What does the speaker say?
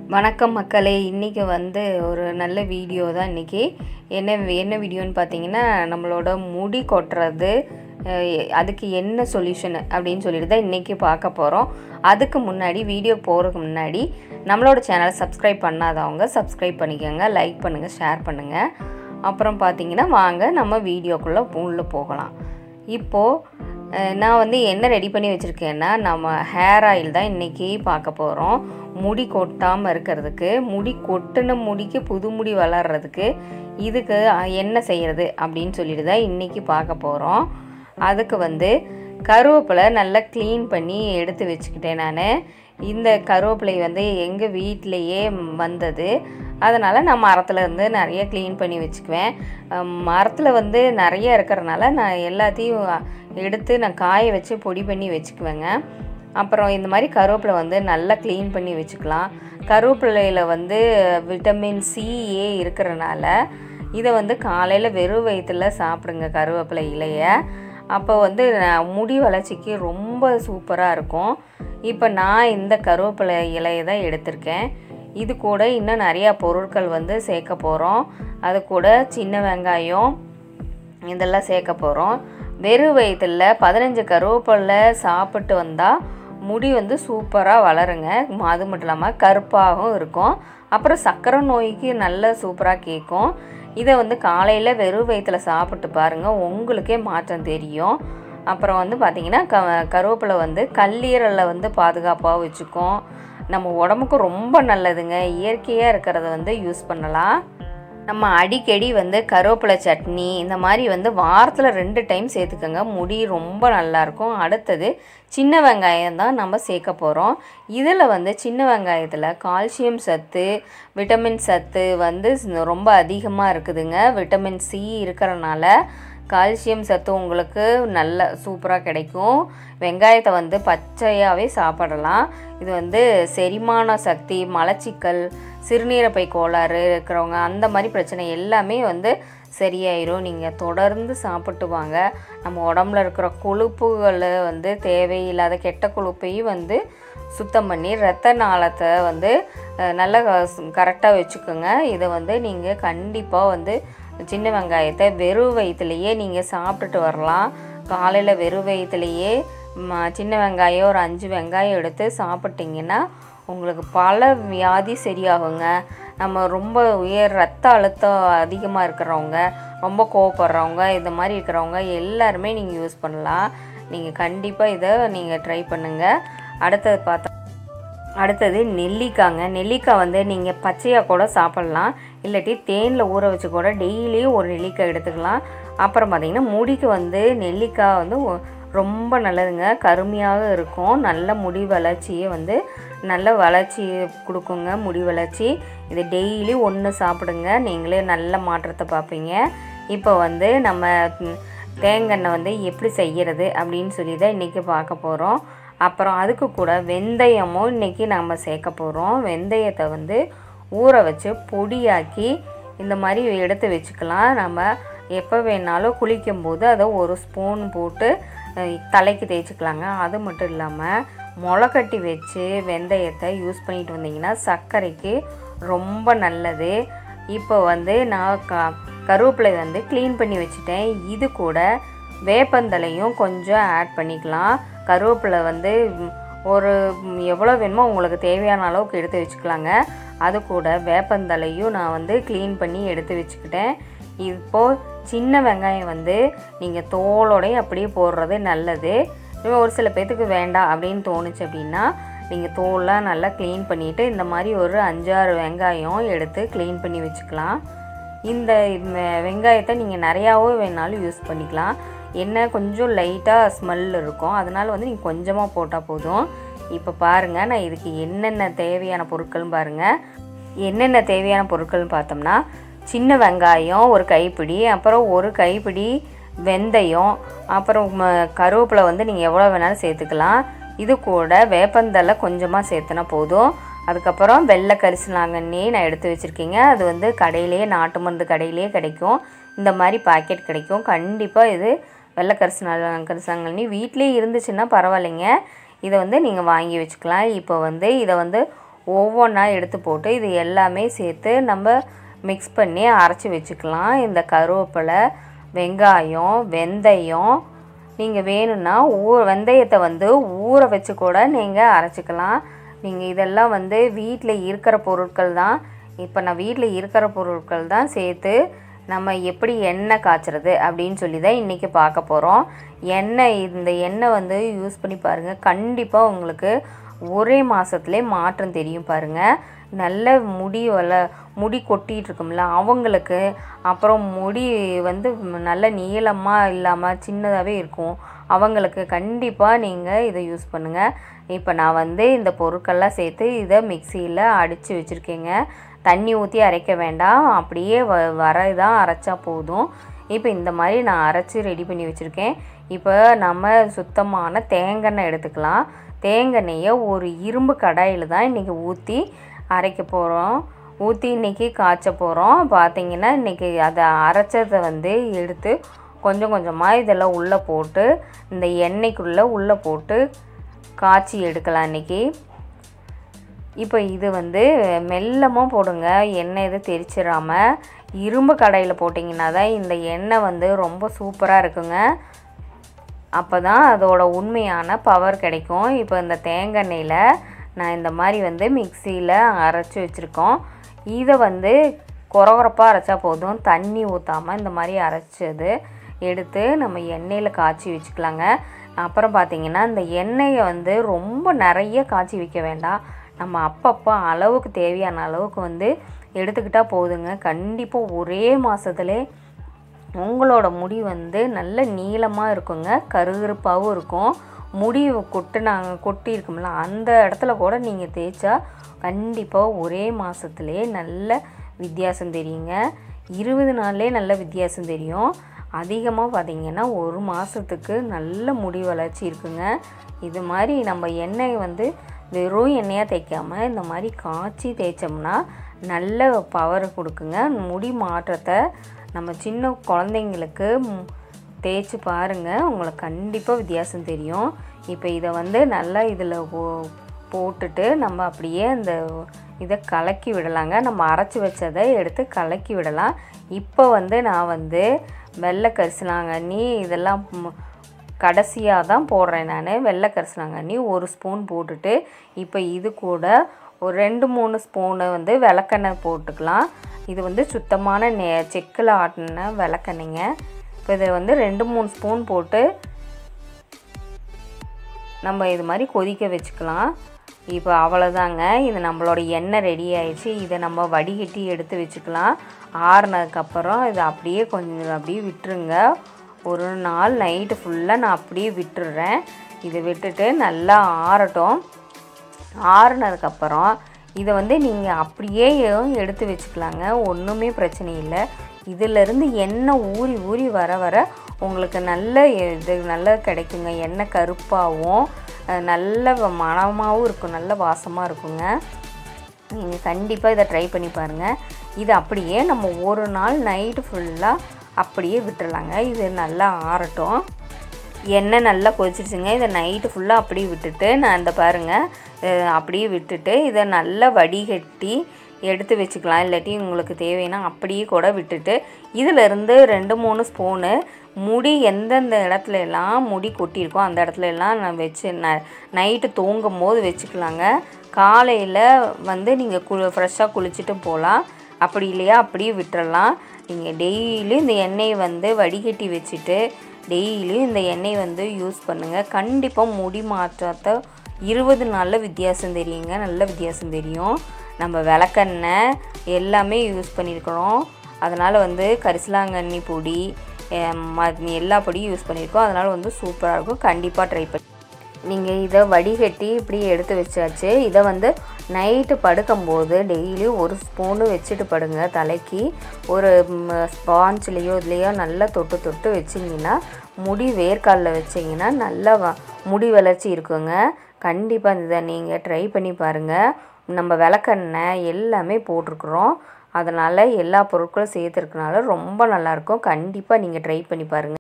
வணக்கம் மக்களே இன்றைக்கி வந்து ஒரு நல்ல வீடியோ தான் இன்றைக்கி என்ன என்ன வீடியோன்னு பார்த்தீங்கன்னா நம்மளோட முடி கொட்டுறது அஹ், அதுக்கு என்ன சொல்யூஷன் அப்படின்னு சொல்லிட்டு தான் இன்றைக்கி பார்க்க போகிறோம் அதுக்கு முன்னாடி வீடியோ போகிறதுக்கு முன்னாடி நம்மளோட சேனலை சப்ஸ்கிரைப் பண்ணாதவங்க சப்ஸ்கிரைப் பண்ணிக்கோங்க லைக் பண்ணுங்கள் ஷேர் பண்ணுங்கள் அப்புறம் பார்த்தீங்கன்னா வாங்க நம்ம வீடியோக்குள்ளே உள்ளே போகலாம் இப்போது அஹ் நான் வந்து என்ன ரெடி பண்ணி வச்சுருக்கேன்னா நம்ம ஹேர் ஆயில் தான் இன்றைக்கி பார்க்க போகிறோம் முடி கொட்டாமல் இருக்கிறதுக்கு முடி கொட்டின முடிக்கு புது முடி வளர்கிறதுக்கு இதுக்கு அஹ், என்ன செய்கிறது அப்படின்னு சொல்லிட்டு தான் இன்றைக்கி பார்க்க போகிறோம் அதுக்கு வந்து கருவேப்பிலை நல்லா க்ளீன் பண்ணி எடுத்து வச்சுக்கிட்டேன் நான் இந்த கருவேப்பிலை வந்து எங்கள் வீட்டிலையே வந்தது அதனால் நான் மரத்தில் இருந்து நிறைய க்ளீன் பண்ணி வச்சுக்குவேன் மரத்தில் வந்து நிறைய இருக்கிறனால நான் எல்லாத்தையும் எடுத்து நான் காய வச்சு பொடி பண்ணி வச்சுக்குவேங்க அப்புறம் இந்த மாதிரி கருவேப்பிலை வந்து நல்லா க்ளீன் பண்ணி வச்சுக்கலாம் கருவேப்பிலையில் வந்து விட்டமின் சி ஏ இருக்கிறனால இதை வந்து காலையில் வெறும் வயிற்றுல சாப்பிடுங்க கருவேப்பிலை இலையை அப்போ வந்து நான் முடி வளர்ச்சிக்கு ரொம்ப சூப்பராக இருக்கும் இப்போ நான் இந்த கருவேப்பிலை இலையை தான் எடுத்திருக்கேன் இது கூட இன்னும் நிறையா பொருட்கள் வந்து சேர்க்க போகிறோம் அது கூட சின்ன வெங்காயம் இதெல்லாம் சேர்க்க போகிறோம் வெறும் வயிற்றுல பதினஞ்சு கருவேப்பிலை சாப்பிட்டு வந்தால் முடி வந்து சூப்பராக வளருங்க அது மட்டும் இல்லாமல் கருப்பாகவும் இருக்கும் அப்புறம் சர்க்கரை நோய்க்கு நல்ல சூப்பராக கேட்கும் இதை வந்து காலையில் வெறும் வயிற்றுல சாப்பிட்டு பாருங்கள் உங்களுக்கே மாற்றம் தெரியும் அப்புறம் வந்து பார்த்திங்கன்னா க கருவேப்பிலை வந்து கல்லீரலில் வந்து பாதுகாப்பாக வச்சுக்கும் நம்ம உடம்புக்கு ரொம்ப நல்லதுங்க இயற்கையாக இருக்கிறத வந்து யூஸ் பண்ணலாம் நம்ம அடிக்கடி வந்து கருவேப்பிலை சட்னி இந்த மாதிரி வந்து வாரத்தில் ரெண்டு டைம் சேர்த்துக்கோங்க முடி ரொம்ப நல்லாயிருக்கும் அடுத்தது சின்ன வெங்காயம் தான் நம்ம சேர்க்க போகிறோம் இதில் வந்து சின்ன வெங்காயத்தில் கால்சியம் சத்து விட்டமின் சத்து வந்து ரொம்ப அதிகமாக இருக்குதுங்க விட்டமின் சி இருக்கிறனால கால்சியம் சத்து உங்களுக்கு நல்ல சூப்பராக கிடைக்கும் வெங்காயத்தை வந்து பச்சையாகவே சாப்பிடலாம் இது வந்து செரிமான சக்தி மலச்சிக்கல் சிறுநீரப்பை கோளாறு இருக்கிறவங்க அந்த மாதிரி பிரச்சனை எல்லாமே வந்து சரியாயிரும் நீங்கள் தொடர்ந்து சாப்பிட்டு வாங்க நம்ம உடம்புல இருக்கிற கொழுப்புகளை வந்து தேவையில்லாத கெட்ட கொழுப்பையும் வந்து சுத்தம் பண்ணி ரத்த நாளத்தை வந்து அஹ், நல்லா கரெக்டாக வச்சுக்கோங்க இதை வந்து நீங்கள் கண்டிப்பாக வந்து சின்ன வெங்காயத்தை வெறும் வயிற்றுலையே நீங்கள் சாப்பிட்டுட்டு வரலாம் காலையில் வெறும் வயிற்றுலையே ம- சின்ன வெங்காயம் ஒரு அஞ்சு வெங்காயம் எடுத்து சாப்பிட்டிங்கன்னா உங்களுக்கு பல வியாதி சரியாகுங்க நம்ம ரொம்ப உயர் ரத்த அழுத்தம் அதிகமாக இருக்கிறவங்க ரொம்ப கோவப்படுறவங்க இந்த மாதிரி இருக்கிறவங்க எல்லாருமே நீங்கள் யூஸ் பண்ணலாம் நீங்கள் கண்டிப்பாக இதை நீங்கள் ட்ரை பண்ணுங்கள் அடுத்தது பார்த்தா அடுத்தது நெல்லிக்காங்க நெல்லிக்காய் வந்து நீங்கள் பச்சையாக கூட சாப்பிட்லாம் இல்லாட்டி தேனில் ஊற வச்சு கூட டெய்லியும் ஒரு நெல்லிக்காய் எடுத்துக்கலாம் அப்புறம் பார்த்திங்கன்னா முடிக்கு வந்து நெல்லிக்காய் வந்து ஒ- ரொம்ப நல்லதுங்க கருமையாக இருக்கும் நல்ல முடி வளர்ச்சியை வந்து நல்ல வளர்ச்சி கொடுக்குங்க முடி வளர்ச்சி இது டெய்லி ஒன்று சாப்பிடுங்க நீங்களே நல்ல மாற்றத்தை பார்ப்பீங்க இப்போ வந்து நம்ம ம், தேங்காய் வந்து எப்படி செய்கிறது அப்படின்னு சொல்லி தான் இன்றைக்கி பார்க்க போகிறோம் அப்புறம் அதுக்கு கூட வெந்தயமும் இன்றைக்கி நம்ம சேர்க்க போகிறோம் வெந்தயத்தை வந்து ஊற வச்சு பொடியாக்கி இந்த மாதிரி எடுத்து வச்சுக்கலாம் நம்ம எப்போ வேணாலும் குளிக்கும்போது அதை ஒரு ஸ்பூன் போட்டு அஹ், தலைக்கு தேய்ச்சிக்கலாங்க அது மட்டும் இல்லாமல் முளைக்கட்டி வச்சு வெந்தயத்தை யூஸ் பண்ணிட்டு வந்தீங்கன்னா சர்க்கரைக்கு ரொம்ப நல்லது இப்போ வந்து நான் க கருவேப்பிலை வந்து க்ளீன் பண்ணி வச்சுட்டேன் இது கூட வேப்பந்தலையும் கொஞ்சம் ஆட் பண்ணிக்கலாம் கருவேப்பிலை வந்து ம், ஒரு ம், எவ்வளோ வேணுமோ உங்களுக்கு தேவையான அளவுக்கு எடுத்து வச்சுக்கலாங்க அது கூட வேப்பந்தலையும் நான் வந்து க்ளீன் பண்ணி எடுத்து வச்சுக்கிட்டேன் இப்போது சின்ன வெங்காயம் வந்து நீங்கள் தோலோடய அப்படியே போடுறது நல்லது இன்னும் ஒரு சில பேர்த்துக்கு வேண்டாம் அப்படின்னு தோணுச்சு அப்படின்னா நீங்கள் தோல்லாம் நல்லா க்ளீன் பண்ணிவிட்டு இந்த மாதிரி ஒரு அஞ்சாறு வெங்காயம் எடுத்து க்ளீன் பண்ணி வச்சுக்கலாம் இந்த வெ- வெங்காயத்தை நீங்கள் நிறையாவோ வேணாலும் யூஸ் பண்ணிக்கலாம் என்ன கொஞ்சம் லைட்டாக ஸ்மெல் இருக்கும் அதனால் வந்து நீங்கள் கொஞ்சமாக போட்டால் போதும் இப்போ பாருங்கள் நான் இதுக்கு என்னென்ன தேவையான பொருட்கள்னு பாருங்கள் என்னென்ன தேவையான பொருட்கள்னு பார்த்தோம்னா சின்ன வெங்காயம் ஒரு கைப்பிடி அப்புறம் ஒரு கைப்பிடி வெந்தயம் அப்புறம் ம- கருவேப்பிலை வந்து நீங்கள் எவ்வளோ வேணாலும் சேர்த்துக்கலாம் இது கூட வேப்பந்தலை கொஞ்சமாக சேர்த்துனா போதும் அதுக்கப்புறம் வெள்ளை கரிசலாங்கண்ணி நான் எடுத்து வச்சுருக்கீங்க அது வந்து கடையிலேயே நாட்டு மருந்து கடையிலேயே கிடைக்கும் இந்த மாதிரி பாக்கெட் கிடைக்கும் கண்டிப்பாக இது வெள்ளை கரிசனா கரிசலாங்கண்ணி வீட்டிலே இருந்துச்சுன்னா பரவாயில்லைங்க இதை வந்து நீங்கள் வாங்கி வச்சுக்கலாம் இப்போ வந்து இதை வந்து ஒவ்வொன்றா எடுத்து போட்டு இது எல்லாமே சேர்த்து நம்ம மிக்ஸ் பண்ணி அரைச்சி வச்சுக்கலாம் இந்த கருவேப்பிலை வெங்காயம் வெந்தயம் நீங்கள் வேணும்னா ஊ வெந்தயத்தை வந்து ஊற வச்சு கூட நீங்கள் அரைச்சிக்கலாம் நீங்கள் இதெல்லாம் வந்து வீட்டில் இருக்கிற பொருட்கள் தான் இப்போ நான் வீட்டில் இருக்கிற பொருட்கள் தான் சேர்த்து நம்ம எப்படி எண்ணெய் காய்ச்சறது அப்படின்னு சொல்லி தான் இன்றைக்கி பார்க்க போகிறோம் எண்ணெய் இந்த எண்ணெய் வந்து யூஸ் பண்ணி பாருங்கள் கண்டிப்பாக உங்களுக்கு ஒரே மாதத்துலேயே மாற்றம் தெரியும் பாருங்கள் நல்ல முடி வள முடி கொட்டிகிட்டு இருக்கும்ல அவங்களுக்கு அப்புறம் முடி வந்து நல்ல நீளமாக இல்லாமல் சின்னதாகவே இருக்கும் அவங்களுக்கு கண்டிப்பாக நீங்கள் இதை யூஸ் பண்ணுங்கள் இப்போ நான் வந்து இந்த பொருட்கள்லாம் சேர்த்து இதை மிக்சியில் அடித்து வச்சுருக்கேங்க தண்ணி ஊற்றி அரைக்க வேண்டாம் அப்படியே வ வர தான் அரைச்சா போதும் இப்போ இந்த மாதிரி நான் அரைச்சி ரெடி பண்ணி வச்சுருக்கேன் இப்போ நம்ம சுத்தமான தேங்காய் எடுத்துக்கலாம் தேங்காய்யை ஒரு இரும்பு கடாயில் தான் இன்றைக்கி ஊற்றி அரைக்க போகிறோம் ஊற்றி இன்றைக்கி காய்ச்ச போகிறோம் பார்த்தீங்கன்னா இன்றைக்கி அதை அரைச்சதை வந்து எடுத்து கொஞ்சம் கொஞ்சமாக இதெல்லாம் உள்ளே போட்டு இந்த எண்ணெய்க்குள்ளே உள்ளே போட்டு காய்ச்சி எடுக்கலாம் இன்றைக்கி இப்போ இது வந்து மெல்லமாக போடுங்க எண்ணெய் எதுவும் தெரிச்சிடாமல் இரும்பு கடையில் போட்டிங்கன்னா தான் இந்த எண்ணெய் வந்து ரொம்ப சூப்பராக இருக்குங்க அப்போ தான் அதோட உண்மையான பவர் கிடைக்கும் இப்போ இந்த தேங்காய் எண்ணெயில் நான் இந்த மாதிரி வந்து மிக்சியில் அரைச்சி வச்சுருக்கோம் இதை வந்து குறகுறப்பாக அரைச்சா போதும் தண்ணி ஊற்றாமல் இந்த மாதிரி அரைச்சது எடுத்து நம்ம எண்ணெயில் காய்ச்சி வச்சுக்கலாங்க அப்புறம் பார்த்திங்கன்னா இந்த எண்ணெயை வந்து ரொம்ப நிறைய காய்ச்சி வைக்க வேண்டாம் நம்ம அப்பப்போ அளவுக்கு தேவையான அளவுக்கு வந்து எடுத்துக்கிட்டால் போதுங்க கண்டிப்பாக ஒரே மாதத்துலே உங்களோட முடி வந்து நல்ல நீளமாக இருக்குங்க கருகருப்பாகவும் இருக்கும் முடி கொட்டுனாங்க கொட்டி இருக்கும்ல அந்த இடத்துல கூட நீங்கள் தேய்ச்சா கண்டிப்பாக ஒரே மாதத்துலேயே நல்ல வித்தியாசம் தெரியுங்க இருபது நாள்லேயே நல்ல வித்தியாசம் தெரியும் அதிகமாக பார்த்திங்கன்னா ஒரு மாதத்துக்கு நல்ல முடி வளர்ச்சி இருக்குங்க இது மாதிரி நம்ம எண்ணெய் வந்து வெறும் எண்ணெயாக தேய்க்காமல் இந்த மாதிரி காய்ச்சி தேய்ச்சோம்னா நல்ல பவர் கொடுக்குங்க முடி மாற்றத்தை நம்ம சின்ன குழந்தைங்களுக்கு தேய்ச்சி பாருங்கள் உங்களுக்கு கண்டிப்பாக வித்தியாசம் தெரியும் இப்போ இதை வந்து நல்லா இதில் போட்டுட்டு நம்ம அப்படியே இந்த இதை கலக்கி விடலாங்க நம்ம அரைச்சி வச்சதை எடுத்து கலக்கி விடலாம் இப்போ வந்து நான் வந்து வெள்ளை கரிசலாங்கண்ணி இதெல்லாம் கடைசியாக தான் போடுறேன் நான் வெள்ளை கரிசலாங்கண்ணி ஒரு ஸ்பூன் போட்டுட்டு இப்போ இது கூட ஒரு ரெண்டு மூணு ஸ்பூனு வந்து விளக்கெண்ணெய் போட்டுக்கலாம் இது வந்து சுத்தமான நெ செக்கில் ஆட்டின விளக்கெண்ணெய்ங்க இப்போ இதை வந்து ரெண்டு மூணு ஸ்பூன் போட்டு நம்ம இது மாதிரி கொதிக்க வச்சுக்கலாம் இப்போ அவ்வளோதாங்க இது நம்மளோட எண்ணெய் ரெடி ஆயிடுச்சு இதை நம்ம வடிகட்டி எடுத்து வச்சுக்கலாம் ஆறுனதுக்கப்புறம் இதை அப்படியே கொஞ்சம் அப்படியே விட்டுருங்க ஒரு நாள் நைட்டு ஃபுல்லாக நான் அப்படியே விட்டுடுறேன் இதை விட்டுட்டு நல்லா ஆறட்டும் ஆறுனதுக்கப்புறம் இதை வந்து நீங்கள் அப்படியே எடுத்து வச்சுக்கலாங்க ஒன்றுமே பிரச்சனை இல்லை இதிலேருந்து எண்ணெய் ஊறி ஊறி வர வர உங்களுக்கு நல்ல இது நல்ல கிடைக்குங்க எண்ணெய் கருப்பாகவும் நல்ல மணமாகவும் இருக்கும் நல்ல வாசமாக இருக்குங்க நீங்கள் கண்டிப்பாக இதை ட்ரை பண்ணி பாருங்கள் இது அப்படியே நம்ம ஒரு நாள் நைட்டு ஃபுல்லாக அப்படியே விட்டுறலாங்க இது நல்லா ஆறட்டும் எண்ணெய் நல்லா கொதிச்சிருச்சுங்க இதை நைட்டு ஃபுல்லாக அப்படியே விட்டுட்டு நான் இந்த பாருங்கள் அப்படியே விட்டுட்டு இதை நல்லா வடிகட்டி எடுத்து வச்சுக்கலாம் இல்லாட்டி உங்களுக்கு தேவைன்னா அப்படியே கூட விட்டுட்டு இதிலேருந்து ரெண்டு மூணு ஸ்பூனு முடி எந்தெந்த இடத்துல எல்லாம் முடி கொட்டியிருக்கோ அந்த இடத்துல எல்லாம் நான் வச்சு ந நைட்டு தூங்கும் போது வச்சுக்கலாங்க காலையில் வந்து நீங்கள் கு ஃப்ரெஷ்ஷாக குளிச்சுட்டு போகலாம் அப்படி இல்லையா அப்படியே விட்டுறலாம் நீங்கள் டெய்லியும் இந்த எண்ணெயை வந்து வடிகட்டி வச்சுட்டு டெய்லியும் இந்த எண்ணெய் வந்து யூஸ் பண்ணுங்கள் கண்டிப்பாக முடி மாற்றத்தை இருபது நாளில் வித்தியாசம் தெரியுங்க நல்ல வித்தியாசம் தெரியும் நம்ம விளக்கெண்ணெய் எல்லாமே யூஸ் பண்ணியிருக்கிறோம் அதனால் வந்து கரிசலாங்கண்ணி பொடி எல்லா பொடியும் யூஸ் பண்ணியிருக்கோம் அதனால் வந்து சூப்பராக இருக்கும் கண்டிப்பாக ட்ரை பண்ணி நீங்கள் இதை வடிகட்டி இப்படி எடுத்து வச்சாச்சு இதை வந்து நைட்டு படுக்கும்போது டெய்லி ஒரு ஸ்பூனு வச்சுட்டு படுங்க தலைக்கு ஒரு ஸ்பாஞ்சிலேயோ இதுலேயோ நல்லா தொட்டு தொட்டு வச்சிங்கன்னா முடி வேர்க்காலில் வச்சிங்கன்னா நல்லா முடி வளர்ச்சி இருக்குங்க கண்டிப்பாக இதை நீங்கள் ட்ரை பண்ணி பாருங்கள் நம்ம விளக்கெண்ணெய் எல்லாமே போட்டிருக்குறோம் அதனால் எல்லா பொருட்களும் சேர்த்துருக்கனால ரொம்ப நல்லாயிருக்கும் கண்டிப்பாக நீங்கள் ட்ரை பண்ணி பாருங்கள்